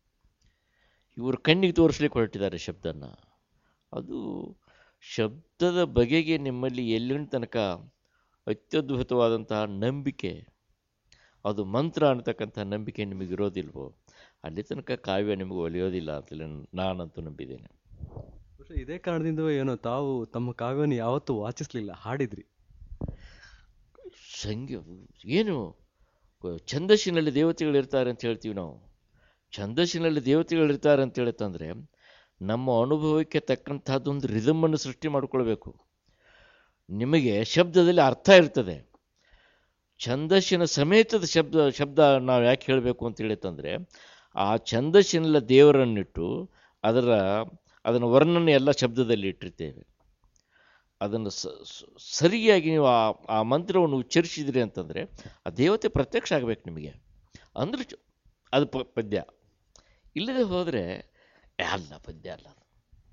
ಇವರು ಕಣ್ಣಿಗೆ ತೋರಿಸ್ಲಿಕ್ಕೆ ಹೊರಟಿದ್ದಾರೆ ಶಬ್ದನ ಅದು ಶಬ್ದದ ಬಗೆಗೆ ನಿಮ್ಮಲ್ಲಿ ಎಲ್ಲಿನ ತನಕ ಅತ್ಯದ್ಭುತವಾದಂತಹ ನಂಬಿಕೆ ಅದು ಮಂತ್ರ ಅನ್ನತಕ್ಕಂಥ ನಂಬಿಕೆ ನಿಮಗಿರೋದಿಲ್ವೋ ಅಲ್ಲಿ ತನಕ ಕಾವ್ಯ ನಿಮಗೆ ಒಲಿಯೋದಿಲ್ಲ ಅಂತೇಳಿ ನಾನಂತೂ ನಂಬಿದ್ದೇನೆ ಬಹುಶಃ ಇದೇ ಕಾರಣದಿಂದ ಏನೋ ತಾವು ತಮ್ಮ ಕಾವ್ಯವನ್ನು ಯಾವತ್ತೂ ವಾಚಿಸಲಿಲ್ಲ ಹಾಡಿದ್ರಿ ಸಂಗೀ ಏನು ಕ- ಛಂದಸ್ಸಿನಲ್ಲಿ ದೇವತೆಗಳಿರ್ತಾರೆ ಅಂತ ಹೇಳ್ತೀವಿ ನಾವು ಛಂದಸ್ಸಿನಲ್ಲಿ ದೇವತೆಗಳಿರ್ತಾರೆ ಅಂತ ಹೇಳುತ್ತಂದರೆ ನಮ್ಮ ಅನುಭವಕ್ಕೆ ತಕ್ಕಂತಹದ್ದೊಂದು ರಿದಮನ್ನು ಸೃಷ್ಟಿ ಮಾಡಿಕೊಳ್ಬೇಕು ನಿಮಗೆ ಶಬ್ದದಲ್ಲಿ ಅರ್ಥ ಇರ್ತದೆ ಛಂದಸ್ಸಿನ ಸಮೇತದ ಶಬ್ದ ಶಬ್ದ ನಾವು ಯಾಕೆ ಹೇಳಬೇಕು ಅಂತ ಹೇಳಿತಂದರೆ ಆ ಛಂದಸ್ಸಿನೆಲ್ಲ ದೇವರನ್ನಿಟ್ಟು ಅದರ ಅದನ್ನು ವರ್ಣನೆ ಎಲ್ಲ ಶಬ್ದದಲ್ಲಿ ಇಟ್ಟಿರ್ತೇವೆ ಅದನ್ನು ಸ- ಸ- ಸರಿಯಾಗಿ ನೀವು ಆ ಆ ಮಂತ್ರವನ್ನು ಉಚ್ಚರಿಸಿದ್ರಿ ಅಂತಂದರೆ ಆ ದೇವತೆ ಪ್ರತ್ಯಕ್ಷ ಆಗಬೇಕು ನಿಮಗೆ ಅಂದ್ರೆ ಚ- ಅದು ಪ ಪದ್ಯ ಇಲ್ಲದೆ ಹೋದರೆ ಅಲ್ಲ ಪದ್ಯ ಅಲ್ಲ ಅದು.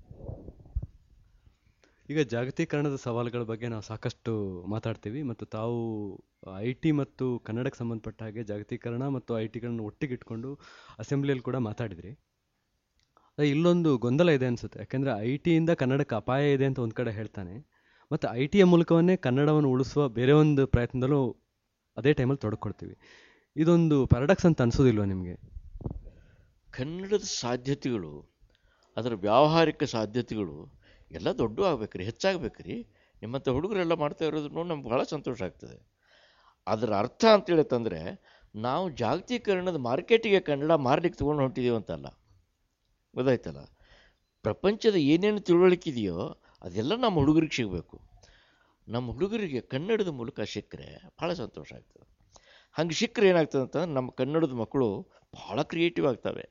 ಈಗ ಜಾಗತೀಕರಣದ ಸವಾಲುಗಳ ಬಗ್ಗೆ ನಾವು ಸಾಕಷ್ಟು ಮಾತಾಡ್ತೀವಿ ಮತ್ತು ತಾವು ಐ ಟಿ ಮತ್ತು ಕನ್ನಡಕ್ಕೆ ಸಂಬಂಧಪಟ್ಟ ಹಾಗೆ ಜಾಗತೀಕರಣ ಮತ್ತು ಐ ಟಿಗಳನ್ನು ಒಟ್ಟಿಗೆ ಇಟ್ಕೊಂಡು ಅಸೆಂಬ್ಲಿಯಲ್ಲಿ ಕೂಡ ಮಾತಾಡಿದ್ರಿ ಅದೇ ಇಲ್ಲೊಂದು ಗೊಂದಲ ಇದೆ ಅನ್ಸುತ್ತೆ ಯಾಕೆಂದರೆ ಐ ಟಿಯಿಂದ ಕನ್ನಡಕ್ಕೆ ಅಪಾಯ ಇದೆ ಅಂತ ಒಂದು ಕಡೆ ಹೇಳ್ತಾನೆ ಮತ್ತು ಐ ಟಿಯ ಮೂಲಕವನ್ನೇ ಕನ್ನಡವನ್ನು ಉಳಿಸುವ ಬೇರೆ ಒಂದು ಪ್ರಯತ್ನದಲ್ಲೂ ಅದೇ ಟೈಮಲ್ಲಿ ತೊಡಕೊಳ್ತೀವಿ ಇದೊಂದು ಪ್ಯಾರಡಕ್ಸ್ ಅಂತ ಅನ್ಸೋದಿಲ್ವಾ ನಿಮಗೆ ಕನ್ನಡದ ಸಾಧ್ಯತೆಗಳು ಅದರ ವ್ಯಾವಹಾರಿಕ ಸಾಧ್ಯತೆಗಳು ಎಲ್ಲ ದೊಡ್ಡ ಆಗ್ಬೇಕ್ರಿ ಹೆಚ್ಚಾಗ್ಬೇಕ್ರಿ ನಿಮ್ಮಂಥ ಹುಡುಗರೆಲ್ಲ ಮಾಡ್ತಾ ಇರೋದು ನೋಡಿ ನಮ್ಗೆ ಭಾಳ ಸಂತೋಷ ಆಗ್ತದೆ ಅದರ ಅರ್ಥ ಅಂತೇಳಿ ತಂದರೆ ನಾವು ಜಾಗತೀಕರಣದ ಮಾರ್ಕೆಟಿಗೆ ಕನ್ನಡ ಮಾರ್ಲಿಕ್ಕೆ ತೊಗೊಂಡು ಹೊಂಟಿದ್ದೀವಿ ಅಂತಲ್ಲ ಗೊತ್ತಾಯ್ತಲ್ಲ ಪ್ರಪಂಚದ ಏನೇನು ತಿಳುವಳಿಕೆ ಇದೆಯೋ ಅದೆಲ್ಲ ನಮ್ಮ ಹುಡುಗರಿಗೆ ಸಿಗಬೇಕು ನಮ್ಮ ಹುಡುಗರಿಗೆ ಕನ್ನಡದ ಮೂಲಕ ಸಿಕ್ಕರೆ ಭಾಳ ಸಂತೋಷ ಆಗ್ತದೆ ಹಂಗೆ ಸಿಕ್ಕರೆ ಏನಾಗ್ತದೆ ಅಂತಂದ್ರೆ ನಮ್ಮ ಕನ್ನಡದ ಮಕ್ಕಳು ಭಾಳ ಕ್ರಿಯೇಟಿವ್ ಆಗ್ತವೆ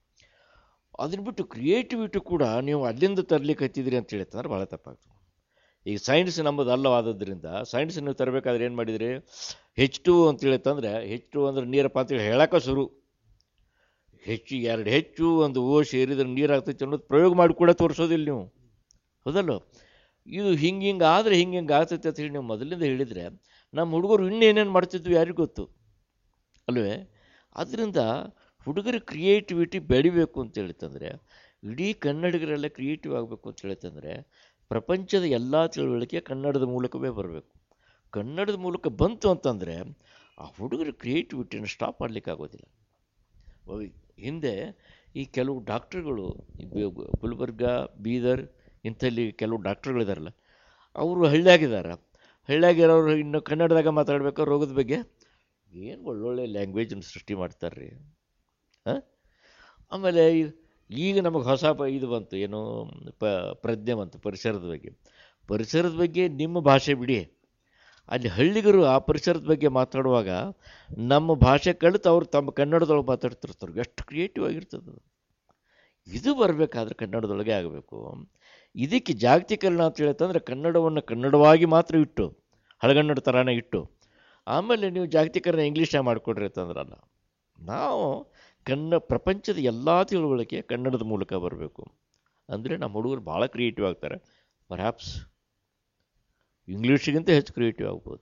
ಅದನ್ನ ಬಿಟ್ಟು ಕ್ರಿಯೇಟಿವಿಟಿ ಕೂಡ ನೀವು ಅಲ್ಲಿಂದ ತರಲಿಕ್ಕೆ ಹತ್ತಿದ್ರಿ ಅಂತ ಹೇಳಿತ್ತಂದ್ರೆ ಭಾಳ ತಪ್ಪಾಗ್ತದೆ ಈಗ ಸೈನ್ಸ್ ನಮ್ಮದು ಅಲ್ಲವಾದದ್ರಿಂದ ಸೈನ್ಸ್ ನೀವು ತರಬೇಕಾದ್ರೆ ಏನು ಮಾಡಿದ್ರಿ ಹೆಚ್ ಟು ಅಂತ ಹೇಳಿತ್ತಂದ್ರೆ ಹೆಚ್ ಟು ಅಂದ್ರೆ ನೀರಪ್ಪ ಅಂತೇಳಿ ಹೇಳಕ್ಕೆ ಶುರು ಹೆಚ್ಚು ಎರಡು ಹೆಚ್ಚು ಒಂದು ಓ ಸೇರಿದ್ರೆ ನೀರು ಆಗ್ತೈತೆ ಅನ್ನೋದು ಪ್ರಯೋಗ ಮಾಡಿ ಕೂಡ ತೋರಿಸೋದಿಲ್ಲ ನೀವು ಹೌದಲ್ಲ ಇದು ಹಿಂಗೆ ಹಿಂಗೆ ಆದರೆ ಹಿಂಗೆ ಹಿಂಗೆ ಆಗ್ತೈತೆ ಅಂತ ಹೇಳಿ ನೀವು ಮೊದಲಿಂದ ಹೇಳಿದರೆ ನಮ್ಮ ಹುಡುಗರು ಇನ್ನೇನೇನು ಮಾಡ್ತಿದ್ವಿ ಯಾರಿಗೂ ಗೊತ್ತು ಅಲ್ವೇ ಅದರಿಂದ ಹುಡುಗರ ಕ್ರಿಯೇಟಿವಿಟಿ ಬೆಳಿಬೇಕು ಅಂತ ಹೇಳಿತಂದರೆ ಇಡೀ ಕನ್ನಡಿಗರೆಲ್ಲ ಕ್ರಿಯೇಟಿವ್ ಆಗಬೇಕು ಅಂತ ಹೇಳಿತಂದರೆ ಪ್ರಪಂಚದ ಎಲ್ಲ ತಿಳುವಳಿಕೆ ಕನ್ನಡದ ಮೂಲಕವೇ ಬರಬೇಕು ಕನ್ನಡದ ಮೂಲಕ ಬಂತು ಅಂತಂದರೆ ಆ ಹುಡುಗರ ಕ್ರಿಯೇಟಿವಿಟಿನ ಸ್ಟಾಪ್ ಮಾಡಲಿಕ್ಕೆ ಆಗೋದಿಲ್ಲ ಹೋಗಿ ಹಿಂದೆ ಈ ಕೆಲವು ಡಾಕ್ಟ್ರುಗಳು ಈ ಬೆ- ಬೆ- ಗುಲ್ಬರ್ಗ ಬೀದರ್ ಇಂಥಲ್ಲಿ ಕೆಲವು ಡಾಕ್ಟ್ರುಗಳಿದಾರಲ್ಲ ಅವರು ಹಳ್ಳಿಯಾಗಿದ್ದಾರೆ ಹಳ್ಳಿಯಾಗಿರೋರು ಇನ್ನು ಕನ್ನಡದಾಗ ಮಾತಾಡಬೇಕು ರೋಗದ ಬಗ್ಗೆ ಏನು ಒಳ್ಳೊಳ್ಳೆ ಲ್ಯಾಂಗ್ವೇಜನ್ನು ಸೃಷ್ಟಿ ಮಾಡ್ತಾರೆ ಹಾಂ ಆಮೇಲೆ ಈ- ಈಗ ನಮಗೆ ಹೊಸ ಪ ಇದು ಬಂತು ಏನು ಪ ಪ್ರಜ್ಞೆ ಬಂತು ಪರಿಸರದ ಬಗ್ಗೆ ಪರಿಸರದ ಬಗ್ಗೆ ನಿಮ್ಮ ಭಾಷೆ ಬಿಡಿ ಅಲ್ಲಿ ಹಳ್ಳಿಗರು ಆ ಪರಿಸರದ ಬಗ್ಗೆ ಮಾತಾಡುವಾಗ ನಮ್ಮ ಭಾಷೆ ಕಲಿತು ಅವ್ರು ತಮ್ಮ ಕನ್ನಡದೊಳಗೆ ಮಾತಾಡ್ತಿರ್ತಾರೆ ಎಷ್ಟು ಕ್ರಿಯೇಟಿವ್ ಆಗಿರ್ತದೆ ಅದು. ಇದು ಬರಬೇಕಾದ್ರೆ ಕನ್ನಡದೊಳಗೆ ಆಗಬೇಕು ಇದಕ್ಕೆ ಜಾಗತೀಕರಣ ಅಂತ ಹೇಳ್ತಂದ್ರೆ ಕನ್ನಡವನ್ನು ಕನ್ನಡವಾಗಿ ಮಾತ್ರ ಇಟ್ಟು ಹಳಗನ್ನಡ ಥರಾನೇ ಇಟ್ಟು ಆಮೇಲೆ ನೀವು ಜಾಗತೀಕರಣ ಇಂಗ್ಲೀಷಾಗ ಮಾಡಿಕೊಡ್ರಿ ಅಂತಂದ್ರಲ್ಲ ನಾವು ಕನ್ನ ಪ್ರಪಂಚದ ಎಲ್ಲ ತಿಳುವಳಿಕೆ ಕನ್ನಡದ ಮೂಲಕ ಬರಬೇಕು ಅಂದರೆ ನಮ್ಮ ಹುಡುಗರು ಭಾಳ ಕ್ರಿಯೇಟಿವ್ ಆಗ್ತಾರೆ ಪರ್ಹ್ಯಾಪ್ಸ್ ಇಂಗ್ಲೀಷಿಗಿಂತ ಹೆಚ್ಚು ಕ್ರಿಯೇಟಿವ್ ಆಗ್ಬೋದು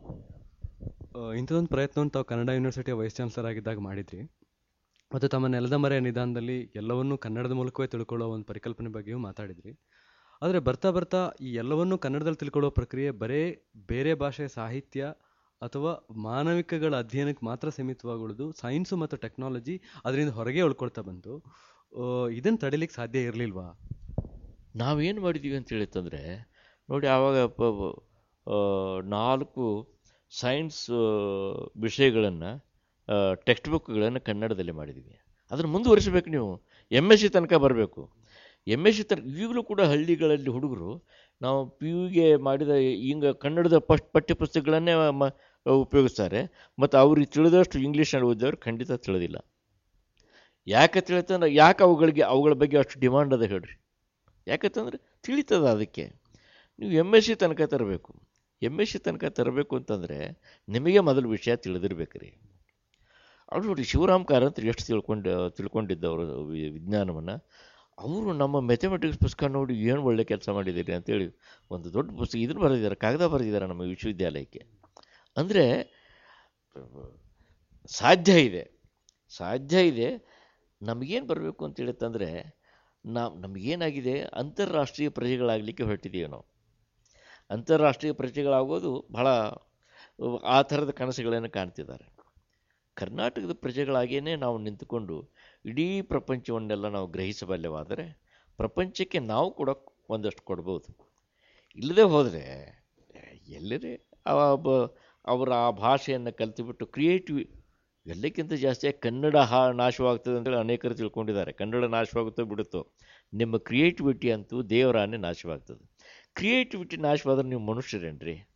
ಆ, ಇಂಥದ್ದೊಂದು ಪ್ರಯತ್ನವನ್ನು ತಾವು ಕನ್ನಡ ಯೂನಿವರ್ಸಿಟಿಯ ವೈಸ್ ಚಾನ್ಸಲರ್ ಆಗಿದ್ದಾಗ ಮಾಡಿದ್ರಿ ಮತ್ತು ತಮ್ಮ ನೆಲದ ಮರೆಯ ನಿಧಾನದಲ್ಲಿ ಎಲ್ಲವನ್ನೂ ಕನ್ನಡದ ಮೂಲಕವೇ ತಿಳ್ಕೊಳ್ಳೋ ಒಂದು ಪರಿಕಲ್ಪನೆ ಬಗ್ಗೆಯೂ ಮಾತಾಡಿದ್ರಿ ಆದರೆ ಬರ್ತಾ ಬರ್ತಾ ಈ ಎಲ್ಲವನ್ನೂ ಕನ್ನಡದಲ್ಲಿ ತಿಳ್ಕೊಳ್ಳೋ ಪ್ರಕ್ರಿಯೆ ಬರೇ ಬೇರೆ ಭಾಷೆಯ ಸಾಹಿತ್ಯ ಅಥವಾ ಮಾನವಿಕಗಳ ಅಧ್ಯಯನಕ್ಕೆ ಮಾತ್ರ ಸೀಮಿತವಾಗುವುದು ಸೈನ್ಸು ಮತ್ತು ಟೆಕ್ನಾಲಜಿ ಅದರಿಂದ ಹೊರಗೆ ಉಳ್ಕೊಳ್ತಾ ಬಂತು ಇದನ್ನು ತಡಿಲಿಕ್ಕೆ ಸಾಧ್ಯ ಇರಲಿಲ್ವಾ ನಾವೇನು ಮಾಡಿದ್ದೀವಿ ಅಂತ ಹೇಳಿತ್ತಂದರೆ ನೋಡಿ ಆವಾಗ ಪ ಪ- ಆ, ನಾಲ್ಕು ಸೈನ್ಸ್ ವಿಷಯಗಳನ್ನು ಟೆಕ್ಸ್ಟ್ ಬುಕ್ಗಳನ್ನು ಕನ್ನಡದಲ್ಲಿ ಮಾಡಿದ್ದೀವಿ ಅದನ್ನು ಮುಂದುವರಿಸಬೇಕು ನೀವು ಎಮ್ ಎಸ್ ಸಿ ತನಕ ಬರಬೇಕು ಎಮ್ ಎಸ್ ಸಿ ತನಕ ಈಗಲೂ ಕೂಡ ಹಳ್ಳಿಗಳಲ್ಲಿ ಹುಡುಗರು ನಾವು ಪಿ ಯುಗೆ ಮಾಡಿದ ಹಿಂಗೆ ಕನ್ನಡದ ಪಸ್ಟ್ ಪಠ್ಯಪುಸ್ತಕಗಳನ್ನೇ ಮ ಉಪಯೋಗಿಸ್ತಾರೆ ಮತ್ತು ಅವ್ರಿಗೆ ತಿಳಿದಷ್ಟು ಇಂಗ್ಲೀಷ್ನಲ್ಲಿ ಓದಿದವ್ರು ಖಂಡಿತ ತಿಳಿದಿಲ್ಲ ಯಾಕೆ ತಿಳಿತಂದ್ರೆ ಯಾಕೆ ಅವುಗಳಿಗೆ ಅವುಗಳ ಬಗ್ಗೆ ಅಷ್ಟು ಡಿಮಾಂಡ್ ಅದ ಹೇಳ್ರಿ ಯಾಕಂತಂದ್ರೆ ತಿಳಿತದ ಅದಕ್ಕೆ ನೀವು ಎಮ್ ಎಸ್ ಸಿ ತನಕ ತರಬೇಕು ಎಮ್ ಎಸ್ ಸಿ ತನಕ ತರಬೇಕು ಅಂತಂದರೆ ನಿಮಗೆ ಮೊದಲು ವಿಷಯ ತಿಳಿದಿರ್ಬೇಕು ರೀ ಅವ್ರು ನೋಡಿ ಶಿವರಾಮ್ ಕಾರಂತ್ ಎಷ್ಟು ತಿಳ್ಕೊಂಡು ತಿಳ್ಕೊಂಡಿದ್ದವರು ವಿ- ವಿಜ್ಞಾನವನ್ನು ಅವರು ನಮ್ಮ ಮೆಥಮೆಟಿಕ್ಸ್ ಪುಸ್ತಕ ನೋಡಿ ಏನು ಒಳ್ಳೆ ಕೆಲಸ ಮಾಡಿದ್ದೀರಿ ಅಂತೇಳಿ ಒಂದು ದೊಡ್ಡ ಪುಸ್ತಕ ಇದನ್ನು ಬರೆದಿದ್ದಾರೆ ಕಾಗದ ಬರೆದಿದ್ದಾರೆ ನಮ್ಮ ವಿಶ್ವವಿದ್ಯಾಲಯಕ್ಕೆ ಅಂದರೆ ಸಾಧ್ಯ ಇದೆ ಸಾಧ್ಯ ಇದೆ ನಮಗೇನು ಬರಬೇಕು ಅಂತ ಹೇಳಿತ್ತಂದರೆ ನಾವು ನಮಗೇನಾಗಿದೆ ಅಂತಾರಾಷ್ಟ್ರೀಯ ಪ್ರಜೆಗಳಾಗಲಿಕ್ಕೆ ಹೊರಟಿದ್ದೀವಿ ನಾವು ಅಂತಾರಾಷ್ಟ್ರೀಯ ಪ್ರಜೆಗಳಾಗೋದು ಬಹಳ ಆ ಥರದ ಕನಸುಗಳನ್ನು ಕಾಣ್ತಿದ್ದಾರೆ ಕರ್ನಾಟಕದ ಪ್ರಜೆಗಳಾಗಿಯೇ ನಾವು ನಿಂತುಕೊಂಡು ಇಡೀ ಪ್ರಪಂಚವನ್ನೆಲ್ಲ ನಾವು ಗ್ರಹಿಸಬಲ್ಲೆವಾದರೆ ಪ್ರಪಂಚಕ್ಕೆ ನಾವು ಕೂಡ ಒಂದಷ್ಟು ಕೊಡ್ಬೋದು ಇಲ್ಲದೆ ಹೋದರೆ ಎಲ್ಲರೇ ಅವ ಬ- ಅವರ ಆ ಭಾಷೆಯನ್ನು ಕಲಿತುಬಿಟ್ಟು ಕ್ರಿಯೇಟಿವ್ ಎಲ್ಲಕ್ಕಿಂತ ಜಾಸ್ತಿ ಕನ್ನಡ ಹಾ ನಾಶವಾಗ್ತದೆ ಅಂತೇಳಿ ಅನೇಕರು ತಿಳ್ಕೊಂಡಿದ್ದಾರೆ ಕನ್ನಡ ನಾಶವಾಗುತ್ತೋ ಬಿಡುತ್ತೋ ನಿಮ್ಮ ಕ್ರಿಯೇಟಿವಿಟಿ ಅಂತೂ ದೇವರಾನೇ ನಾಶವಾಗ್ತದೆ ಕ್ರಿಯೇಟಿವಿಟಿ ನಾಶವಾದ್ರೆ ನೀವು ಮನುಷ್ಯರೇನ್ರಿ